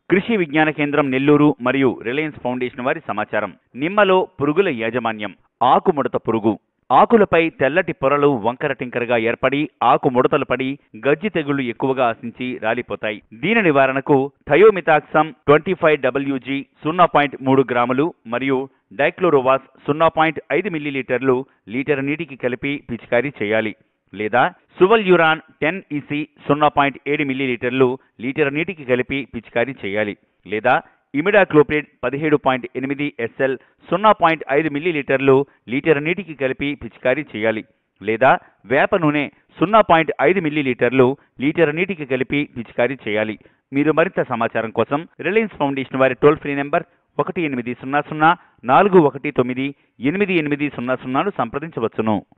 కృషి విజ్ఞాన కేంద్రం నెల్లూరు మరియు రిలయన్స్ ఫౌండేషన్ వారి సమాచారం నిమ్మలో పురుగుల యాజమాన్యం ఆకుముడత పురుగు ఆకులపై తెల్లటి పొరలు వంకర టింకరగా ఏర్పడి ఆకు ముడతలు పడి గజ్జి తెగుళ్లు ఎక్కువగా ఆశించి రాలిపోతాయి దీని నివారణకు థయోమితాక్సమ్ ట్వంటీ ఫైవ్ డబ్ల్యూజీ సున్నా పాయింట్ మూడు గ్రాములు మరియు డైక్లోరోవాస్ సున్నా పాయింట్ ఐదు మిల్లీలీటర్లు లీటర్ నీటికి కలిపి పిచికారీ చేయాలి లేదా సువల్యూరాన్ టెన్ ఈసీ సున్నా పాయింట్ ఏడు మిల్లీలీటర్లు లీటర్ నీటికి కలిపి పిచికారీ చేయాలి లేదా ఇమిడాక్లోప్రిడ్ పదిహేడు పాయింట్ ఎనిమిది ఎస్ఎల్ సున్నా పాయింట్ ఐదు మిల్లీలీటర్లు లీటర్ నీటికి కలిపి పిచికారీ చేయాలి లేదా వేప నూనె సున్నా పాయింట్ ఐదు మిల్లీలీటర్లు లీటర్ నీటికి కలిపి పిచికారీ చేయాలి మీరు మరింత సమాచారం కోసం రిలయన్స్ ఫౌండేషన్ వారి టోల్ ఫ్రీ నెంబర్ ఒకటి ఎనిమిది సున్నా సున్నా నాలుగు ఒకటి తొమ్మిది ఎనిమిది ఎనిమిది సున్నా సున్నాను సంప్రదించవచ్చును